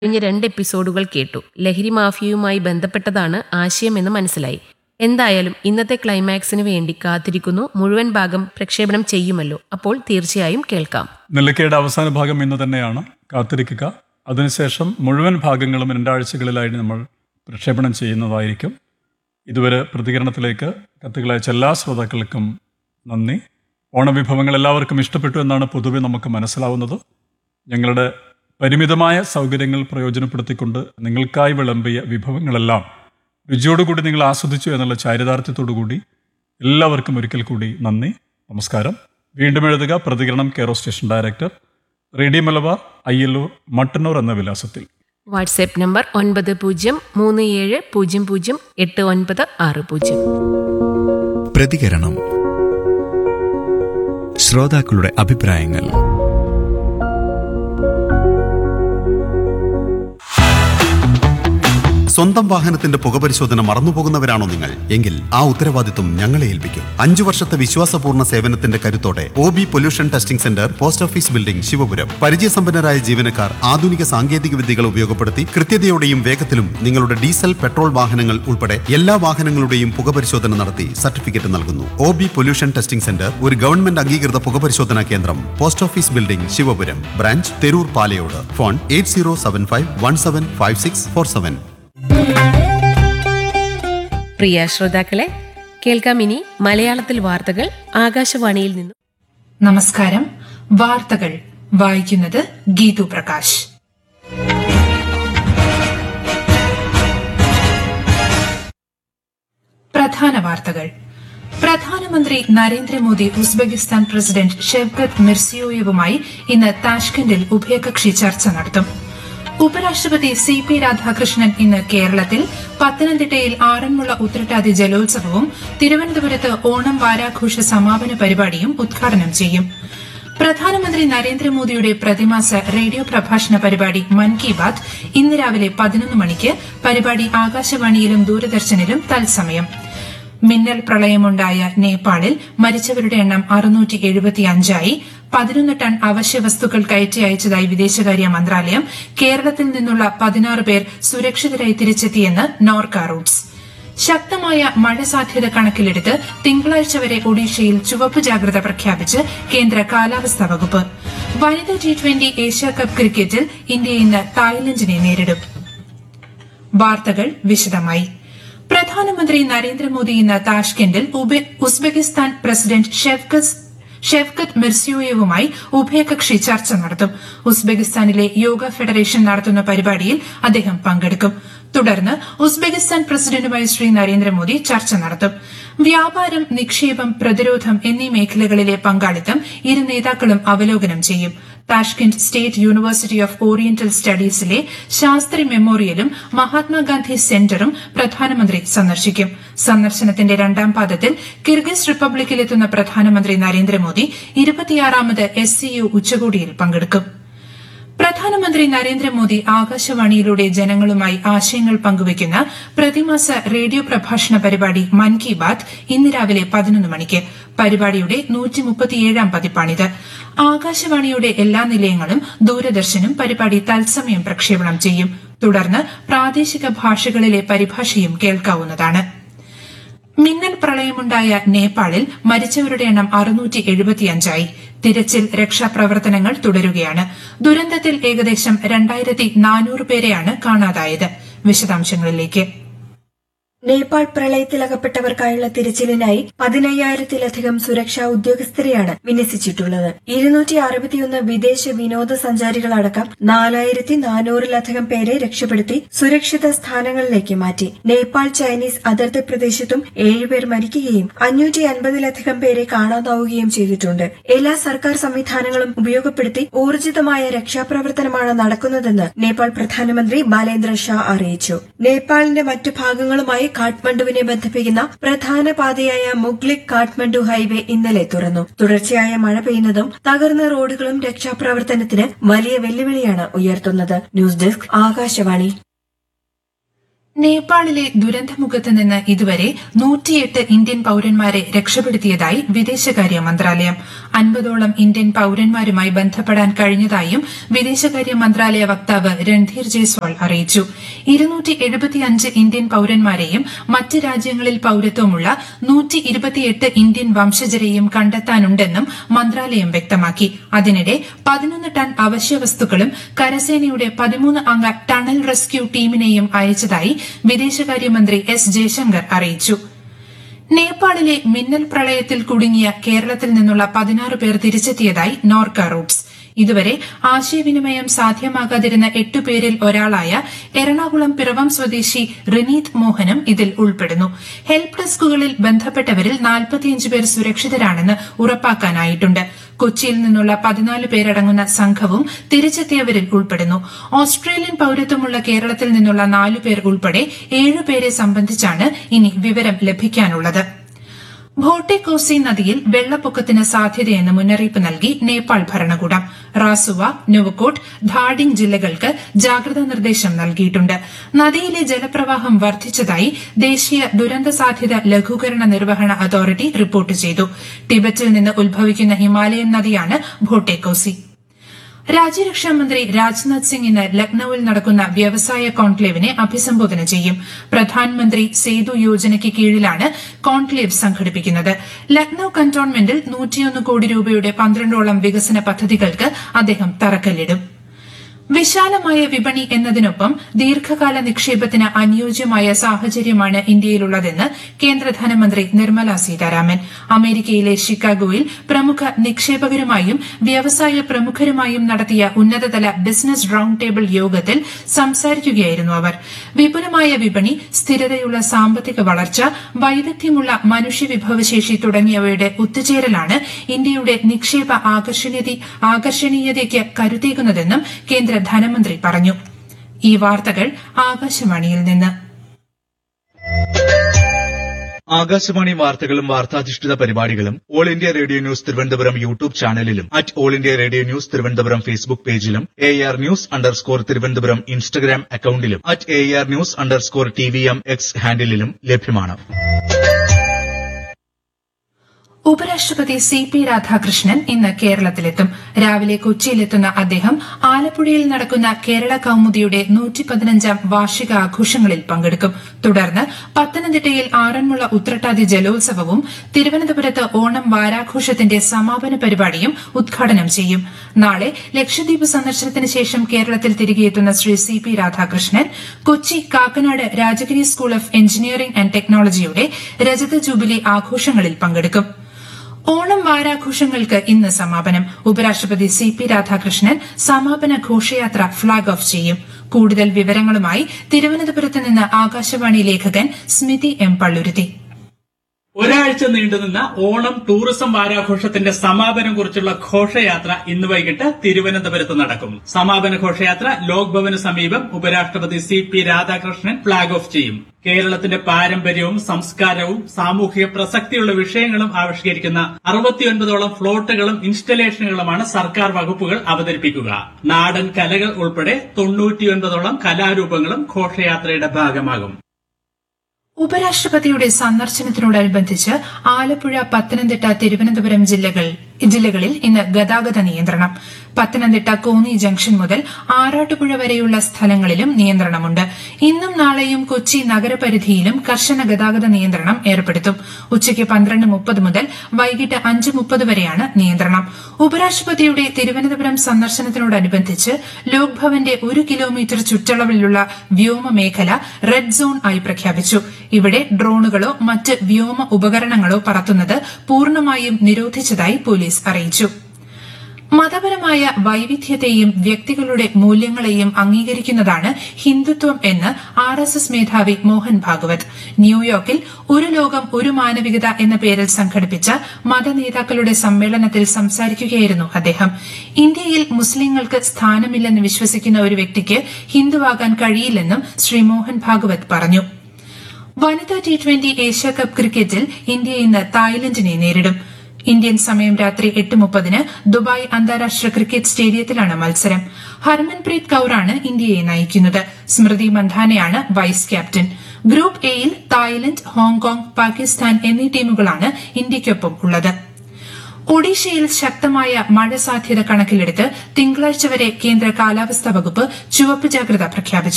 കഴിഞ്ഞ രണ്ട് എപ്പിസോഡുകൾ കേട്ടു ലഹരി മാഫിയയുമായി ബന്ധപ്പെട്ടതാണ് ആശയമെന്ന് മനസ്സിലായി എന്തായാലും ഇന്നത്തെ ക്ലൈമാക്സിന് വേണ്ടി കാത്തിരിക്കുന്നു മുഴുവൻ ഭാഗം പ്രക്ഷേപണം ചെയ്യുമല്ലോ അപ്പോൾ തീർച്ചയായും കേൾക്കാം നെല്ലിക്കയുടെ അവസാന ഭാഗം ഇന്ന് തന്നെയാണ് കാത്തിരിക്കുക അതിനുശേഷം മുഴുവൻ ഭാഗങ്ങളും രണ്ടാഴ്ചകളിലായി നമ്മൾ പ്രക്ഷേപണം ചെയ്യുന്നതായിരിക്കും ഇതുവരെ പ്രതികരണത്തിലേക്ക് കത്തുകളയച്ച എല്ലാ ശ്രോതാക്കൾക്കും നന്ദി ഓണവിഭവങ്ങൾ എല്ലാവർക്കും ഇഷ്ടപ്പെട്ടു എന്നാണ് പൊതുവെ നമുക്ക് മനസ്സിലാവുന്നത് ഞങ്ങളുടെ പരിമിതമായ സൗകര്യങ്ങൾ പ്രയോജനപ്പെടുത്തിക്കൊണ്ട് നിങ്ങൾക്കായി വിളമ്പിയ വിഭവങ്ങളെല്ലാം രുചിയോടുകൂടി നിങ്ങൾ ആസ്വദിച്ചു എന്നുള്ള ചാരിതാർത്ഥ്യത്തോടുകൂടി എല്ലാവർക്കും ഒരിക്കൽ കൂടി നന്ദി നമസ്കാരം വീണ്ടും എഴുതുക പ്രതികരണം care of station director radio Malabar Ayyalloor Mattannur എന്ന വിലാസത്തിൽ വാട്സാപ്പ് നമ്പർ ഒൻപത് പൂജ്യം മൂന്ന് ഏഴ് പൂജ്യം പൂജ്യം എട്ട് ഒൻപത് ആറ് പൂജ്യം പ്രതികരണം ശ്രോതാക്കളുടെ അഭിപ്രായങ്ങൾ സ്വന്തം വാഹനത്തിന്റെ പുകപരിശോധന മറന്നുപോകുന്നവരാണോ നിങ്ങൾ എങ്കിൽ ആ ഉത്തരവാദിത്വം ഞങ്ങളെ ഏൽപ്പിക്കും അഞ്ചു വർഷത്തെ വിശ്വാസപൂർണ്ണ സേവനത്തിന്റെ കരുത്തോടെ O B pollution testing centre post office building Shivapuram പരിചയസമ്പന്നരായ ജീവനക്കാർ ആധുനിക സാങ്കേതിക വിദ്യകൾ ഉപയോഗപ്പെടുത്തി കൃത്യതയോടെയും വേഗത്തിലും നിങ്ങളുടെ ഡീസൽ പെട്രോൾ വാഹനങ്ങൾ ഉൾപ്പെടെ എല്ലാ വാഹനങ്ങളുടെയും പുകപരിശോധന നടത്തി സർട്ടിഫിക്കറ്റ് നൽകുന്നു O B pollution testing centre ഒരു ഗവൺമെന്റ് അംഗീകൃത പുകപരിശോധനാ കേന്ദ്രം post office building Shivapuram branch Theroor Palayode phone eight zero seven five one seven five six four seven പ്രിയ ശ്രോതാക്കളെ കേൾക്കാം ഇനി മലയാളത്തിൽ വാർത്തകൾ ആകാശവാണിയിൽ നിന്നും നമസ്കാരം വാർത്തകൾ വായിക്കുന്നത് ഗീതു പ്രകാശ് പ്രധാന വാർത്തകൾ പ്രധാനമന്ത്രി നരേന്ദ്രമോദി ഉസ്ബെക്കിസ്ഥാൻ പ്രസിഡന്റ് ഷെവ്കത്ത് മിർസിയോയേവുമായി ഇന്ന് താഷ്കന്റിൽ ഉഭയകക്ഷി ചർച്ച നടത്തും ഉപരാഷ്ട്രപതി സി പി രാധാകൃഷ്ണൻ ഇന്ന് കേരളത്തിൽ പത്തനംതിട്ടയിൽ ആറന്മുള ഉത്രട്ടാതി ജലോത്സവവും തിരുവനന്തപുരത്ത് ഓണം വാരാഘോഷ സമാപന പരിപാടിയും ഉദ്ഘാടനം ചെയ്യും പ്രധാനമന്ത്രി നരേന്ദ്രമോദിയുടെ പ്രതിമാസ റേഡിയോ പ്രഭാഷണ പരിപാടി മൻ കി ബാത് ഇന്ന് രാവിലെ പതിനൊന്ന് മണിക്ക് പരിപാടി ആകാശവാണിയിലും ദൂരദർശനിലും തത്സമയം മിന്നൽ പ്രളയമുണ്ടായ നേപ്പാളിൽ മരിച്ചവരുടെ എണ്ണം അറുന്നൂറ്റി എഴുപത്തിയഞ്ചായി പതിനൊന്ന് ടൺ അവശ്യ വസ്തുക്കൾ കയറ്റി അയച്ചതായി വിദേശകാര്യ മന്ത്രാലയം കേരളത്തിൽ നിന്നുള്ള പതിനാറ് പേർ സുരക്ഷിതരായി തിരിച്ചെത്തിയെന്ന് നോർക്ക റൂട്ട്സ് ശക്തമായ മഴ സാധ്യത കണക്കിലെടുത്ത് തിങ്കളാഴ്ച വരെ ഒഡീഷയിൽ ചുവപ്പ് ജാഗ്രത പ്രഖ്യാപിച്ച് കേന്ദ്ര കാലാവസ്ഥാ വകുപ്പ് വനിതാ ടി ട്വന്റി ഏഷ്യാകപ്പ് ക്രിക്കറ്റിൽ ഇന്ത്യ ഇന്ന് തായ്ലൻഡിനെ നേരിടും വാർത്തകൾ വിശദമായി പ്രധാനമന്ത്രി നരേന്ദ്രമോദി ഇന്ന് താഷ്കെൻഡിൽ ഉബെ- ഉസ്ബെക്കിസ്ഥാൻ പ്രസിഡന്റ് ഷെവ്കസ് ഷെവ്കത്ത് മിർസിയോയേവുമായി ഉഭയകക്ഷി ചർച്ച നടത്തും ഉസ്ബെക്കിസ്ഥാനിലെ യോഗ ഫെഡറേഷൻ നടത്തുന്ന പരിപാടിയിൽ അദ്ദേഹം പങ്കെടുക്കും തുടർന്ന് ഉസ്ബെക്കിസ്ഥാൻ പ്രസിഡന്റുമായി ശ്രീ നരേന്ദ്രമോദി ചർച്ച നടത്തും വ്യാപാരം നിക്ഷേപം പ്രതിരോധം എന്നീ മേഖലകളിലെ പങ്കാളിത്തം ഇരു നേതാക്കളും അവലോകനം ചെയ്യും Tashkent state university of oriental സ്റ്റഡീസിലെ ശാസ്ത്രി മെമ്മോറിയലും മഹാത്മാഗാന്ധി സെന്ററും പ്രധാനമന്ത്രി സന്ദർശിക്കും സന്ദർശനത്തിന്റെ രണ്ടാം പാദത്തിൽ കിർഗിസ് റിപ്പബ്ലിക്കിലെത്തുന്ന പ്രധാനമന്ത്രി നരേന്ദ്രമോദി ഇരുപത്തിയാറാമത് എസ് സിയു ഉച്ചകോടിയിൽ പങ്കെടുക്കും പ്രധാനമന്ത്രി നരേന്ദ്രമോദി ആകാശവാണിയിലൂടെ ജനങ്ങളുമായി ആശയങ്ങൾ പങ്കുവയ്ക്കുന്ന പ്രതിമാസ റേഡിയോ പ്രഭാഷണ പരിപാടി മൻ കി ബാത് ഇന്ന് രാവിലെ പതിനൊന്ന് മണിക്ക് പരിപാടിയുടെ നൂറ്റിമുപ്പത്തിയേഴാം പതിപ്പാണിത് ആകാശവാണിയുടെ എല്ലാ നിലയങ്ങളും ദൂരദർശനും പരിപാടി തത്സമയം പ്രക്ഷേപണം ചെയ്യും തുടർന്ന് പ്രാദേശിക ഭാഷകളിലെ പരിഭാഷയും കേൾക്കാവുന്നതാണ് മിന്നൽ പ്രളയമുണ്ടായ നേപ്പാളിൽ മരിച്ചവരുടെ എണ്ണം അറുന്നൂറ്റി എഴുപത്തിയഞ്ചായി തിരച്ചിൽ രക്ഷാപ്രവർത്തനങ്ങൾ തുടരുകയാണ് ദുരന്തത്തിൽ ഏകദേശം രണ്ടായിരത്തി നാനൂറ് പേരെയാണ് കാണാതായത് വിശദാംശങ്ങളിലേക്ക് നേപ്പാൾ പ്രളയത്തിലകപ്പെട്ടവർക്കായുള്ള തിരച്ചിലിനായി പതിനയ്യായിരത്തിലധികം സുരക്ഷാ ഉദ്യോഗസ്ഥരെയാണ് വിന്യസിച്ചിട്ടുള്ളത് ഇരുന്നൂറ്റി അറുപത്തിയൊന്ന് വിദേശ വിനോദസഞ്ചാരികളടക്കം നാലായിരത്തി നാനൂറിലധികം പേരെ രക്ഷപ്പെടുത്തി സുരക്ഷിത സ്ഥാനങ്ങളിലേക്ക് മാറ്റി നേപ്പാൾ ചൈനീസ് അതിർത്തി പ്രദേശത്തും ഏഴുപേർ മരിക്കുകയും അഞ്ഞൂറ്റി അൻപതിലധികം പേരെ കാണാതാവുകയും ചെയ്തിട്ടുണ്ട് എല്ലാ സർക്കാർ സംവിധാനങ്ങളും ഉപയോഗപ്പെടുത്തി ഊർജിതമായ രക്ഷാപ്രവർത്തനമാണ് നടക്കുന്നതെന്ന് നേപ്പാൾ പ്രധാനമന്ത്രി ബാലേന്ദ്ര ഷാ അറിയിച്ചു നേപ്പാളിന്റെ മറ്റു ഭാഗങ്ങളുമായി കാഠ്മണ്ഡുവിനെ ബന്ധിപ്പിക്കുന്ന പ്രധാന പാതയായ മുഗ്ലിക് കാഠ്മണ്ഡു ഹൈവേ ഇന്നലെ തുറന്നു തുടർച്ചയായ മഴ പെയ്യുന്നതും തകർന്ന റോഡുകളും രക്ഷാപ്രവർത്തനത്തിന് വലിയ വെല്ലുവിളിയാണ് ഉയർത്തുന്നത് ന്യൂസ് ഡെസ്ക് ആകാശവാണി നേപ്പാളിലെ ദുരന്തമുഖത്ത് നിന്ന് ഇതുവരെ നൂറ്റിയെട്ട് ഇന്ത്യൻ പൌരന്മാരെ രക്ഷപ്പെടുത്തിയതായി വിദേശകാര്യ മന്ത്രാലയം അൻപതോളം ഇന്ത്യൻ പൌരന്മാരുമായി ബന്ധപ്പെടാൻ കഴിഞ്ഞതായും വിദേശകാര്യ മന്ത്രാലയ വക്താവ് രൺധീർ ജയ്സ്വാൾ അറിയിച്ചു ഇരുന്നൂറ്റി എഴുപത്തിയഞ്ച് ഇന്ത്യൻ പൌരന്മാരെയും മറ്റ് രാജ്യങ്ങളിൽ പൌരത്വമുള്ള നൂറ്റി ഇരുപത്തിയെട്ട് ഇന്ത്യൻ വംശജരെയും കണ്ടെത്താനുണ്ടെന്നും മന്ത്രാലയം വ്യക്തമാക്കി അതിനിടെ പതിനൊന്ന് ടൺ അവശ്യവസ്തുക്കളും കരസേനയുടെ പതിമൂന്ന് അംഗ ടണൽ റെസ്ക്യൂ ടീമിനെയും അയച്ചതായി വിദേശകാര്യമന്ത്രി എസ് ജയശങ്കർ അറിയിച്ചു നേപ്പാളിലെ മിന്നൽ പ്രളയത്തിൽ കുടുങ്ങിയ കേരളത്തിൽ നിന്നുള്ള പതിനാറ് പേർ തിരിച്ചെത്തിയതായി നോർക്ക റൂട്ട്സ് ഇതുവരെ ആശയവിനിമയം സാധ്യമാകാതിരുന്ന എട്ടു പേരിൽ ഒരാളായ എറണാകുളം പിറവം സ്വദേശി റിനീത് മോഹനും ഇതിൽ ഉൾപ്പെടുന്നു ഹെൽപ്പ് ഡെസ്കുകളിൽ ബന്ധപ്പെട്ടവരിൽ നാൽപ്പത്തിയഞ്ച് പേർ സുരക്ഷിതരാണെന്ന് ഉറപ്പാക്കാനായിട്ടുണ്ട് കൊച്ചിയിൽ നിന്നുള്ള പതിനാല് പേരടങ്ങുന്ന സംഘവും തിരിച്ചെത്തിയവരിൽ ഉൾപ്പെടുന്നു ഓസ്ട്രേലിയൻ പൌരത്വമുള്ള കേരളത്തിൽ നിന്നുള്ള നാലു പേർ ഉൾപ്പെടെ ഏഴുപേരെ സംബന്ധിച്ചാണ് ഇനി വിവരം ലഭിക്കാനുള്ളത് ഭോട്ടെ കോസി നദിയിൽ വെള്ളപ്പൊക്കത്തിന് സാധ്യതയെന്ന് മുന്നറിയിപ്പ് നൽകി നേപ്പാൾ ഭരണകൂടം റാസുവ നുവക്കോട്ട് ധാഡിംഗ് ജില്ലകൾക്ക് ജാഗ്രതാ നിർദ്ദേശം നൽകിയിട്ടുണ്ട് നദിയിലെ ജലപ്രവാഹം വർദ്ധിച്ചതായി ദേശീയ ദുരന്ത സാധ്യത ലഘൂകരണ നിർവഹണ അതോറിറ്റി റിപ്പോർട്ട് ചെയ്തു ടിബറ്റിൽ നിന്ന് ഉത്ഭവിക്കുന്ന ഹിമാലയൻ നദിയാണ് ഭോട്ടെ കോസി രാജ്യരക്ഷാമന്ത്രി രാജ്നാഥ് സിംഗ് ഇന്ന് ലക്നൌവിൽ നടക്കുന്ന വ്യവസായ കോൺക്ലേവിനെ അഭിസംബോധന ചെയ്യും പ്രധാനമന്ത്രി സേതു യോജനയ്ക്ക് കീഴിലാണ് കോൺക്ലേവ് സംഘടിപ്പിക്കുന്നത് ലക്നൌ കന്റോൺമെന്റിൽ നൂറ്റിയൊന്ന് കോടി രൂപയുടെ പന്ത്രണ്ടോളം വികസന പദ്ധതികൾക്ക് അദ്ദേഹം തറക്കല്ലിടും വിശാലമായ വിപണി എന്നതിനൊപ്പം ദീർഘകാല നിക്ഷേപത്തിന് അനുയോജ്യമായ സാഹചര്യമാണ് ഇന്ത്യയിലുള്ളതെന്ന് കേന്ദ്ര ധനമന്ത്രി നിർമ്മല സീതാരാമൻ അമേരിക്കയിലെ ഷിക്കാഗോയിൽ പ്രമുഖ നിക്ഷേപകരുമായും വ്യവസായ പ്രമുഖരുമായും നടത്തിയ ഉന്നതതല ബിസിനസ് റൌണ്ട് ടേബിൾ യോഗത്തിൽ സംസാരിക്കുകയായിരുന്നു അവർ വിപുലമായ വിപണി സ്ഥിരതയുള്ള സാമ്പത്തിക വളർച്ച വൈദഗ്ധ്യമുള്ള മനുഷ്യവിഭവശേഷി തുടങ്ങിയവയുടെ ഒത്തുചേരലാണ് ഇന്ത്യയുടെ നിക്ഷേപ ആകർഷണീയത- ആകർഷണീയതയ്ക്ക് കരുത്തേകുന്നതെന്നും കേന്ദ്ര ധനമന്ത്രി പറഞ്ഞു ഈ വാർത്തകൾ ആകാശവാണിയിൽ നിന്ന് ആകാശവാണി വാർത്തകളും വാർത്താധിഷ്ഠിത പരിപാടികളും all India radio news Thiruvananthapuram YouTube ചാനലിലും at all India radio news Thiruvananthapuram Facebook പേജിലും A R news underscore Thiruvananthapuram Instagram അക്കൌണ്ടിലും at A R news underscore T V M X ഹാൻഡിലും ലഭ്യമാണ് ഉപരാഷ്ട്രപതി സി പി രാധാകൃഷ്ണൻ ഇന്ന് കേരളത്തിലെത്തും രാവിലെ കൊച്ചിയിലെത്തുന്ന അദ്ദേഹം ആലപ്പുഴയിൽ നടക്കുന്ന കേരള കൌമുദിയുടെ നൂറ്റി പതിനഞ്ചാം വാർഷിക ആഘോഷങ്ങളിൽ പങ്കെടുക്കും തുടർന്ന് പത്തനംതിട്ടയിൽ ആറന്മുള ഉത്രട്ടാതി ജലോത്സവവും തിരുവനന്തപുരത്ത് ഓണം വാരാഘോഷത്തിന്റെ സമാപന പരിപാടിയും ഉദ്ഘാടനം ചെയ്യും നാളെ ലക്ഷദ്വീപ് സന്ദർശനത്തിന് ശേഷം കേരളത്തിൽ തിരികെ എത്തുന്ന Shri C P Radhakrishnan Kochi Kakkanad Rajagiri school of engineering and ടെക്നോളജിയുടെ രജത ജൂബിലി ആഘോഷങ്ങളിൽ പങ്കെടുക്കും ഓണം വാരാഘോഷങ്ങൾക്ക് ഇന്ന് സമാപനം ഉപരാഷ്ട്രപതി സി പി രാധാകൃഷ്ണൻ സമാപന ഘോഷയാത്ര ഫ്ളാഗ് ഓഫ് ചെയ്യും കൂടുതൽ വിവരങ്ങളുമായി തിരുവനന്തപുരത്ത് നിന്ന് ആകാശവാണി ലേഖകൻ സ്മിതി എം പള്ളുരുത്തി ഒരാഴ്ച നീണ്ടുനിന്ന ഓണം ടൂറിസം വാരാഘോഷത്തിന്റെ സമാപനം കുറിച്ചുള്ള ഘോഷയാത്ര ഇന്ന് വൈകിട്ട് തിരുവനന്തപുരത്ത് നടക്കും സമാപന ഘോഷയാത്ര ലോക് ഭവന് സമീപം ഉപരാഷ്ട്രപതി C P Radhakrishnan flag off ചെയ്യും കേരളത്തിന്റെ പാരമ്പര്യവും സംസ്കാരവും സാമൂഹിക പ്രസക്തിയുള്ള വിഷയങ്ങളും ആവിഷ്കരിക്കുന്ന അറുപത്തിയൊൻപതോളം ഫ്ലോട്ടുകളും ഇൻസ്റ്റലേഷനുകളുമാണ് സർക്കാർ വകുപ്പുകൾ അവതരിപ്പിക്കുക നാടൻ കലകൾ ഉൾപ്പെടെ തൊണ്ണൂറ്റിയൊൻപതോളം കലാരൂപങ്ങളും ഘോഷയാത്രയുടെ ഭാഗമാകും ഉപരാഷ്ട്രപതിയുടെ സന്ദർശനത്തിനോടനുബന്ധിച്ച് ആലപ്പുഴ പത്തനംതിട്ട തിരുവനന്തപുരം ജില്ലകൾ ജില്ലകളിൽ ഇന്ന് ഗതാഗത നിയന്ത്രണം പത്തനംതിട്ട കോന്നി ജംഗ്ഷൻ മുതൽ ആറാട്ടുപുഴ വരെയുള്ള സ്ഥലങ്ങളിലും നിയന്ത്രണമുണ്ട് ഇന്നും നാളെയും കൊച്ചി നഗരപരിധിയിലും കർശന ഗതാഗത നിയന്ത്രണം ഏർപ്പെടുത്തും ഉച്ചയ്ക്ക് പന്ത്രണ്ട് മുപ്പത് മുതൽ വൈകിട്ട് അഞ്ച് മുപ്പത് വരെയാണ് നിയന്ത്രണം ഉപരാഷ്ട്രപതിയുടെ തിരുവനന്തപുരം സന്ദർശനത്തിനോടനുബന്ധിച്ച് ലോക് ഭവന്റെ ഒരു കിലോമീറ്റർ ചുറ്റളവിലുള്ള വ്യോമ മേഖല റെഡ് സോൺ ആയി പ്രഖ്യാപിച്ചു ഇവിടെ ഡ്രോണുകളോ മറ്റ് വ്യോമ ഉപകരണങ്ങളോ പറത്തുന്നത് പൂർണ്ണമായും നിരോധിച്ചതായി പോലീസ് അറിയിച്ചു മതപരമായ വൈവിധ്യത്തെയും വ്യക്തികളുടെ മൂല്യങ്ങളെയും അംഗീകരിക്കുന്നതാണ് ഹിന്ദുത്വം എന്ന് ആർ എസ് എസ് മേധാവി മോഹൻ ഭാഗവത് ന്യൂയോർക്കിൽ ഒരു ലോകം ഒരു മാനവികത എന്ന പേരിൽ സംഘടിപ്പിച്ച മതനേതാക്കളുടെ സമ്മേളനത്തിൽ സംസാരിക്കുകയായിരുന്നു അദ്ദേഹം ഇന്ത്യയിൽ മുസ്ലിങ്ങൾക്ക് സ്ഥാനമില്ലെന്ന് വിശ്വസിക്കുന്ന ഒരു വ്യക്തിക്ക് ഹിന്ദുവാകാൻ കഴിയില്ലെന്നും ശ്രീ മോഹൻ ഭാഗവത് പറഞ്ഞു വനിതാ ടി ട്വന്റി ഏഷ്യാകപ്പ് ക്രിക്കറ്റിൽ ഇന്ത്യ ഇന്ന് തായ്ലൻഡിനെ നേരിടും ഇന്ത്യൻ സമയം രാത്രി എട്ട് മുപ്പതിന് ദുബായ് അന്താരാഷ്ട്ര ക്രിക്കറ്റ് സ്റ്റേഡിയത്തിലാണ് മത്സരം ഹർമൻപ്രീത് കൌറാണ് ഇന്ത്യയെ നയിക്കുന്നത് സ്മൃതി മന്ധാനയാണ് വൈസ് ക്യാപ്റ്റൻ ഗ്രൂപ്പ് എയിൽ തായ്ലൻഡ് ഹോങ്കോങ് പാകിസ്ഥാൻ എന്നീ ടീമുകളാണ് ഇന്ത്യയ്ക്കൊപ്പം ഉള്ളത് ഒഡീഷയിൽ ശക്തമായ മഴ സാധ്യത കണക്കിലെടുത്ത് തിങ്കളാഴ്ച വരെ കേന്ദ്ര കാലാവസ്ഥാ വകുപ്പ് ചുവപ്പ് ജാഗ്രത പ്രഖ്യാപിച്ചു